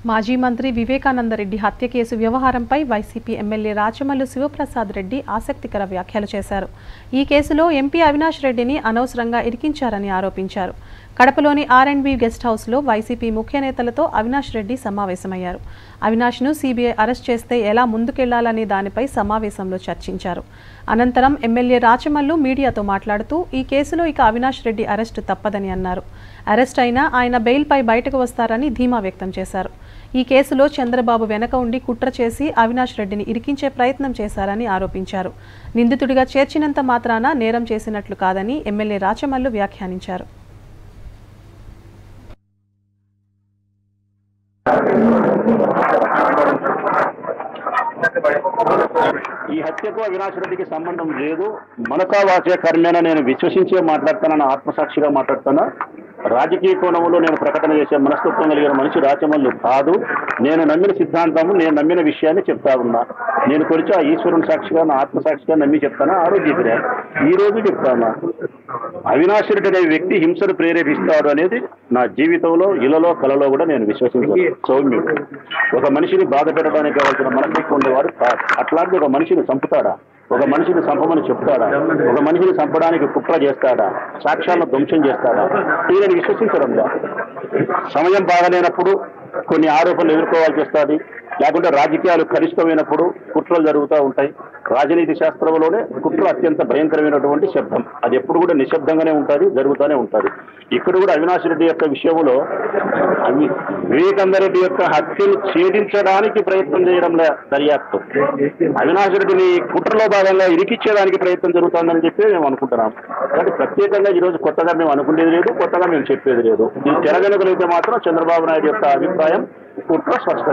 మాజీ మంత్రి వివేకానందరెడ్డి హత్య కేసు వ్యవహారంపై వైసీపీ ఎమ్మెల్యే రాచమల్లు శివప్రసాద్ రెడ్డి ఆసక్తికర వ్యాఖ్యలు చేశారు ఈ కేసులో ఎంపీ అవినాష్ రెడ్డిని అనవసరంగా ఇరికించారని ఆరోపించారు కడపలోని ఆర్ అండ్ బి గెస్ట్ హౌస్లో వైసీపీ ముఖ్య నేతలతో అవినాష్ రెడ్డి సమావేశమయ్యారు అవినాష్ను సీబీఐ అరెస్ట్ చేస్తే ఎలా ముందుకెళ్లాలనే దానిపై సమావేశంలో చర్చించారు అనంతరం ఎమ్మెల్యే రాచమల్లు మీడియాతో మాట్లాడుతూ ఈ కేసులో ఇక అవినాష్ రెడ్డి అరెస్టు తప్పదని అన్నారు అరెస్ట్ అయినా ఆయన బెయిల్పై బయటకు వస్తారని ధీమా వ్యక్తం చేశారు ఈ కేసులో చంద్రబాబు వెనక ఉండి కుట్ర చేసి అవినాష్ రెడ్డిని ఇరికించే ప్రయత్నం చేశారని ఆరోపించారు నిందితుడిగా చేర్చినంత మాత్రాన నేరం చేసినట్లు కాదని ఎమ్మెల్యే రాచమల్లు వ్యాఖ్యానించారు ఈ హత్యకు అవినాష్ రెడ్డికి సంబంధం లేదు మనకా వాచే కర్మేన నేను విశ్వసించే మాట్లాడుతానన్న ఆత్మసాక్షిగా మాట్లాడుతున్నా రాజకీయ కోణంలో నేను ప్రకటన చేసే మనస్తత్వం కలిగిన మనిషి రాచమల్లు కాదు నేను నమ్మిన సిద్ధాంతము నేను నమ్మిన విషయాన్ని చెప్తా ఉన్నా నేను కొలిచి ఆ ఈశ్వరుని సాక్షిగా నా ఆత్మసాక్షిగా నమ్మి చెప్తానా ఆరోగ్యశ్రీ ఈ రోజు చెప్తానా అవినాష్ రెడ్డి అనే వ్యక్తి హింసను ప్రేరేపిస్తాడు అనేది నా జీవితంలో ఇలలో కలలో కూడా నేను విశ్వసించాను సౌమ్యుడు ఒక మనిషిని బాధ పెట్టడానికి కావాల్సిన మనస్తత్వం ఉండేవాడు కాదు అట్లాంటి ఒక మనిషిని చంపుతాడా ఒక మనిషిని చంపమని చెప్తాడా ఒక మనిషిని చంపడానికి కుట్ర చేస్తాడా సాక్ష్యాలను ధ్వంసం చేస్తాడా ఈయనని విశ్వసించడం లా. సమయం బాగలేనప్పుడు కొన్ని ఆరోపణలు ఎదుర్కోవాల్సి వస్తుంది లేకుంటే రాజకీయాలు కలుషితమైనప్పుడు కుట్రలు జరుగుతూ ఉంటాయి రాజనీతి శాస్త్రంలోనే కుట్ర అత్యంత భయంకరమైనటువంటి శబ్దం అది ఎప్పుడు కూడా నిశ్శబ్దంగానే ఉంటుంది జరుగుతూనే ఉంటుంది ఇక్కడ కూడా అవినాష్ రెడ్డి యొక్క విషయంలో అవి వివేకానందరెడ్డి యొక్క హత్యను ఛేదించడానికి ప్రయత్నం చేయడంలో దర్యాప్తు అవినాష్ రెడ్డిని కుట్రలో భాగంగా ఇరికిచ్చేదానికి ప్రయత్నం జరుగుతుందని చెప్పి మేము అనుకుంటున్నాం కాబట్టి ప్రత్యేకంగా ఈ రోజు కొత్తగా మేము అనుకునేది లేదు కొత్తగా మేము చెప్పేది లేదు ఇది తెరగనగలిగితే మాత్రం చంద్రబాబు నాయుడు యొక్క అభిప్రాయం కుట్ర స్పష్టంగా